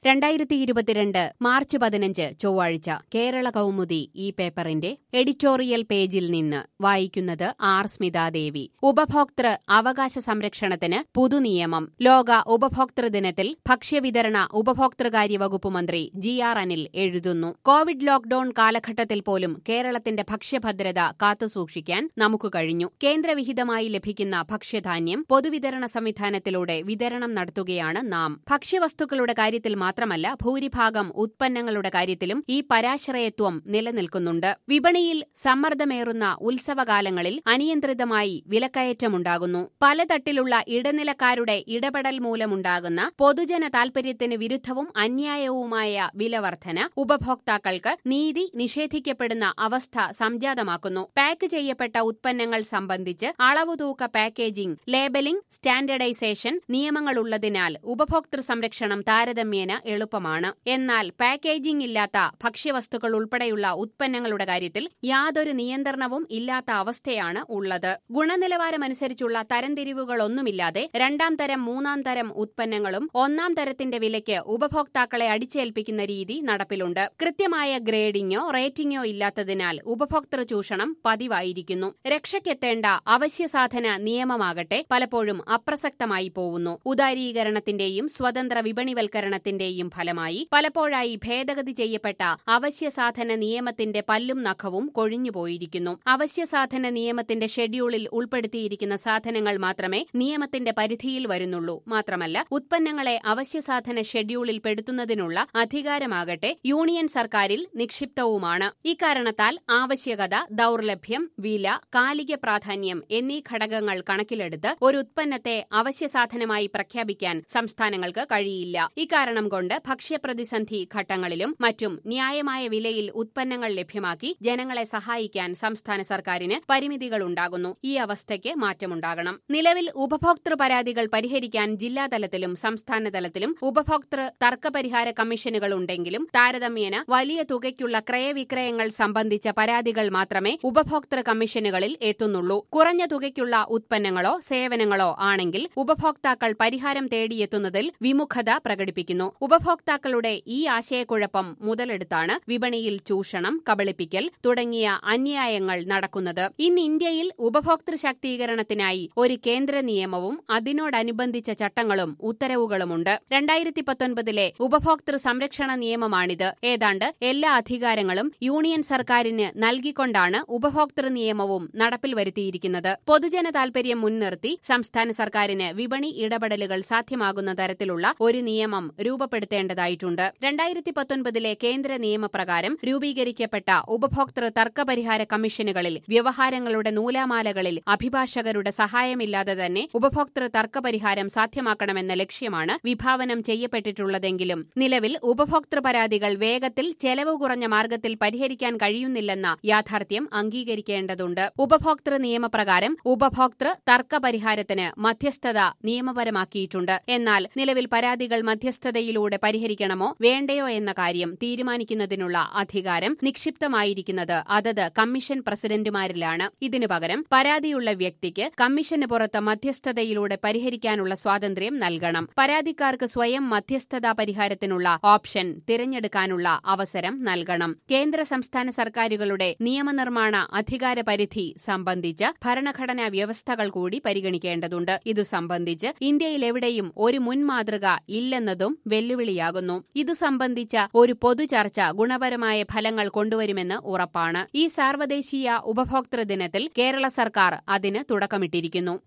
രണ്ടായിരത്തി ഇരുപത്തിരണ്ട് മാർച്ച് പതിനഞ്ച് ചൊവ്വാഴ്ച കേരള കൗമുദി ഈ പേപ്പറിന്റെ എഡിറ്റോറിയൽ പേജിൽ നിന്ന് വായിക്കുന്നത് ആർ സ്മിതാദേവി ഉപഭോക്തൃ അവകാശ സംരക്ഷണത്തിന് പുതുനിയമം ലോക ഉപഭോക്തൃ ദിനത്തിൽ ഭക്ഷ്യവിതരണ ഉപഭോക്തൃകാര്യ വകുപ്പ് മന്ത്രി ജി ആർ അനിൽ എഴുതുന്നു കോവിഡ് ലോക്ഡൌൺ കാലഘട്ടത്തിൽ പോലും കേരളത്തിന്റെ ഭക്ഷ്യഭദ്രത കാത്തുസൂക്ഷിക്കാൻ നമുക്ക് കഴിഞ്ഞു കേന്ദ്രവിഹിതമായി ലഭിക്കുന്ന ഭക്ഷ്യധാന്യം പൊതുവിതരണ സംവിധാനത്തിലൂടെ വിതരണം നടത്തുകയാണ് നാം ഭക്ഷ്യവസ്തുക്കളുടെ കാര്യത്തിൽ മാത്രമല്ല ഭൂരിഭാഗം ഉത്പന്നങ്ങളുടെ കാര്യത്തിലും ഈ പരാശ്രയത്വം നിലനിൽക്കുന്നുണ്ട് വിപണിയിൽ സമ്മർദ്ദമേറുന്ന ഉത്സവകാലങ്ങളിൽ അനിയന്ത്രിതമായി വിലക്കയറ്റമുണ്ടാകുന്നു പലതട്ടിലുള്ള ഇടനിലക്കാരുടെ ഇടപെടൽ മൂലമുണ്ടാകുന്ന പൊതുജന താൽപര്യത്തിന് വിരുദ്ധവും അന്യായവുമായ വിലവർധന ഉപഭോക്താക്കൾക്ക് നീതി നിഷേധിക്കപ്പെടുന്ന അവസ്ഥ സംജാതമാക്കുന്നു പാക്ക് ചെയ്യപ്പെട്ട ഉത്പന്നങ്ങൾ സംബന്ധിച്ച് അളവുതൂക്ക പാക്കേജിംഗ് ലേബലിംഗ് സ്റ്റാൻഡർഡൈസേഷൻ നിയമങ്ങളുള്ളതിനാൽ ഉപഭോക്തൃ സംരക്ഷണം താരതമ്യേന എളുപ്പമാണ് എന്നാൽ പാക്കേജിംഗ് ഇല്ലാത്ത ഭക്ഷ്യവസ്തുക്കൾ ഉൾപ്പെടെയുള്ള ഉത്പന്നങ്ങളുടെ കാര്യത്തിൽ യാതൊരു നിയന്ത്രണവും ഇല്ലാത്ത അവസ്ഥയാണ് ഉള്ളത് ഗുണനിലവാരമനുസരിച്ചുള്ള തരംതിരിവുകളൊന്നുമില്ലാതെ രണ്ടാം തരം മൂന്നാം തരം ഉത്പന്നങ്ങളും ഒന്നാം തരത്തിന്റെ വിലയ്ക്ക് ഉപഭോക്താക്കളെ അടിച്ചേൽപ്പിക്കുന്ന രീതി നടപ്പിലുണ്ട് കൃത്യമായ ഗ്രേഡിംഗോ റേറ്റിംഗോ ഇല്ലാത്തതിനാൽ ഉപഭോക്തൃ ചൂഷണം പതിവായിരിക്കുന്നു രക്ഷയ്ക്കെത്തേണ്ട അവശ്യസാധന നിയമമാകട്ടെ പലപ്പോഴും അപ്രസക്തമായി പോകുന്നു ഉദാരീകരണത്തിന്റെയും സ്വതന്ത്ര വിപണിവൽക്കരണത്തിന്റെയും ഫലമായി പലപ്പോഴായി ഭേദഗതി ചെയ്യപ്പെട്ട അവശ്യസാധന നിയമത്തിന്റെ പല്ലും നഖവും കൊഴിഞ്ഞുപോയിരിക്കുന്നു അവശ്യസാധന നിയമത്തിന്റെ ഷെഡ്യൂളിൽ ഉൾപ്പെടുത്തിയിരിക്കുന്ന സാധനങ്ങൾ മാത്രമേ നിയമത്തിന്റെ പരിധിയിൽ വരുന്നുള്ളൂ മാത്രമല്ല ഉത്പന്നങ്ങളെ അവശ്യസാധന ഷെഡ്യൂളിൽ പെടുത്തുന്നതിനുള്ള അധികാരമാകട്ടെ യൂണിയൻ സർക്കാരിൽ നിക്ഷിപ്തവുമാണ് ഇക്കാരണത്താൽ ആവശ്യകത ദൌർലഭ്യം വില കാലിക പ്രാധാന്യം എന്നീ ഘടകങ്ങൾ കണക്കിലെടുത്ത് ഒരു ഉത്പന്നത്തെ അവശ്യസാധനമായി പ്രഖ്യാപിക്കാൻ സംസ്ഥാനങ്ങൾക്ക് കഴിയില്ല ഇക്കാരണം കൊണ്ട് ഭക്ഷ്യപ്രതിസന്ധി ഘട്ടങ്ങളിലും മറ്റും ന്യായമായ വിലയിൽ ഉത്പന്നങ്ങൾ ലഭ്യമാക്കി ജനങ്ങളെ സഹായിക്കാൻ സംസ്ഥാന സർക്കാരിന് പരിമിതികളുണ്ടാകുന്നു ഈ അവസ്ഥയ്ക്ക് മാറ്റമുണ്ടാകണം നിലവിൽ ഉപഭോക്തൃ പരാതികൾ പരിഹരിക്കാൻ ജില്ലാതലത്തിലും സംസ്ഥാന തലത്തിലും ഉപഭോക്തൃ തർക്കപരിഹാര കമ്മീഷനുകൾ ഉണ്ടെങ്കിലും താരതമ്യേന വലിയ തുകയ്ക്കുള്ള ക്രയവിക്രയങ്ങൾ സംബന്ധിച്ച പരാതികൾ മാത്രമേ ഉപഭോക്തൃ കമ്മീഷനുകളിൽ എത്തുന്നുള്ളൂ കുറഞ്ഞ തുകയ്ക്കുള്ള ഉത്പന്നങ്ങളോ സേവനങ്ങളോ ആണെങ്കിൽ ഉപഭോക്താക്കൾ പരിഹാരം തേടിയെത്തുന്നതിൽ വിമുഖത പ്രകടിപ്പിക്കുന്നു ഉപഭോക്താക്കളുടെ ഈ ആശയക്കുഴപ്പം മുതലെടുത്താണ് വിപണിയിൽ ചൂഷണം കബളിപ്പിക്കൽ തുടങ്ങിയ അന്യായങ്ങൾ നടക്കുന്നത് ഇന്ന് ഇന്ത്യയിൽ ഉപഭോക്തൃ ശാക്തീകരണത്തിനായി ഒരു കേന്ദ്ര നിയമവും അതിനോടനുബന്ധിച്ച ചട്ടങ്ങളും ഉത്തരവുകളുമുണ്ട് രണ്ടായിരത്തി പത്തൊൻപതിലെ ഉപഭോക്തൃ സംരക്ഷണ നിയമമാണിത് ഏതാണ്ട് എല്ലാ അധികാരങ്ങളും യൂണിയൻ സർക്കാരിന് നൽകിക്കൊണ്ടാണ് ഉപഭോക്തൃ നിയമവും നടപ്പിൽ വരുത്തിയിരിക്കുന്നത് പൊതുജന താൽപര്യം മുൻനിർത്തി സംസ്ഥാന സർക്കാരിന് വിപണി ഇടപെടലുകൾ സാധ്യമാകുന്ന തരത്തിലുള്ള ഒരു നിയമം രൂപപ്പെടുത്തേണ്ടതായിട്ടുണ്ട് രണ്ടായിരത്തി പത്തൊൻപതിലെ കേന്ദ്ര നിയമപ്രകാരം രൂപീകരിക്കപ്പെട്ട ഉപഭോക്തൃ തർക്കപരിഹാര കമ്മീഷനുകളിൽ വ്യവഹാരങ്ങളുടെ നൂലാമാലകളിൽ അഭിഭാഷകരുടെ സഹായമില്ലാതെ തന്നെ ഉപഭോക്തൃ തർക്കപരിഹാരം സാധ്യമാക്കണമെന്ന ലക്ഷ്യമാണ് വിഭാവനം ചെയ്യപ്പെട്ടിട്ടുള്ളതെങ്കിലും നിലവിൽ ഉപഭോക്തൃ പരാതികൾ വേഗത്തിൽ ചെലവ് കുറഞ്ഞ മാർഗത്തിൽ പരിഹരിക്കാൻ കഴിയുന്നില്ലെന്ന യാഥാർത്ഥ്യം അംഗീകരിക്കേണ്ടതുണ്ട് ഉപഭോക്തൃ നിയമപ്രകാരം ഉപഭോക്തൃ തർക്കപരിഹാരത്തിന് മധ്യസ്ഥത നിയമപരമാക്കിയിട്ടുണ്ട് എന്നാൽ നിലവിൽ പരാതികൾ മധ്യസ്ഥതയിലൂടെ പരിഹരിക്കണമോ വേണ്ടയോ എന്ന കാര്യം തീരുമാനിക്കുന്നതിനുള്ള അധികാരം നിക്ഷിപ്തമായിരിക്കുന്നത് അതത് കമ്മീഷൻ പ്രസിഡന്റുമാരിലാണ് ഇതിനു പകരം പരാതിയുള്ള വ്യക്തിക്ക് കമ്മീഷന് പുറത്ത് മധ്യസ്ഥതയിലൂടെ പരിഹരിക്കാനുള്ള സ്വാതന്ത്ര്യം നൽകണം പരാതിക്കാർക്ക് സ്വയം മധ്യസ്ഥതാ പരിഹാരത്തിനുള്ള ഓപ്ഷൻ തിരഞ്ഞെടുക്കാനുള്ള അവസരം നൽകണം കേന്ദ്ര സംസ്ഥാന സർക്കാരുകളുടെ നിയമനിർമ്മാണ അധികാര പരിധി സംബന്ധിച്ച് ഭരണഘടനാ വ്യവസ്ഥകൾ കൂടി പരിഗണിക്കേണ്ടതുണ്ട് ഇതു സംബന്ധിച്ച് ഇന്ത്യയിൽ എവിടെയും ഒരു മുൻമാതൃക ഇല്ലെന്നതും വെല്ലുവിളിയാകുന്നു ഇതു സംബന്ധിച്ച ഒരു പൊതുചർച്ച ഗുണപരമായ ഫലങ്ങൾ കൊണ്ടുവരുമെന്ന് ഉറപ്പാണ് ഈ സാർവദേശീയ ഉപഭോക്തൃ ദിനത്തിൽ കേരള സർക്കാർ അതിന് തുടക്കമിട്ടിരിക്കുന്നു